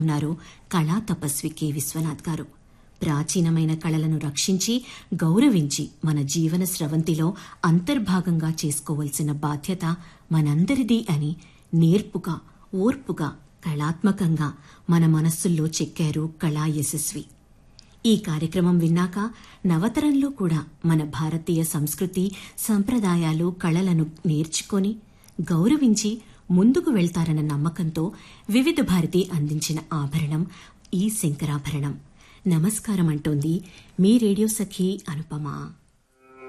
ఉన్నారు కళా తపస్వి కె విశ్వనాథ్ గారు ప్రాచీనమైన కళలను రక్షించి గౌరవించి మన జీవన స్రవంతిలో అంతర్భాగంగా చేసుకోవలసిన బాధ్యత మనందరిది అని నేర్పుగా ఓర్పుగా కళాత్మకంగా మన మనస్సుల్లో చెక్కారు కళా యశస్వి ఈ కార్యక్రమం విన్నాక నవతరంలో కూడా మన భారతీయ సంస్కృతి సంప్రదాయాలు కళలను నేర్చుకొని గౌరవించి ముందుకు వెళ్తారన్న నమ్మకంతో వివిధ భారతి అందించిన ఆభరణం ఈ శంకరాభరణం నమస్కారం అంటోంది మీ రేడియో సఖి అనుపమ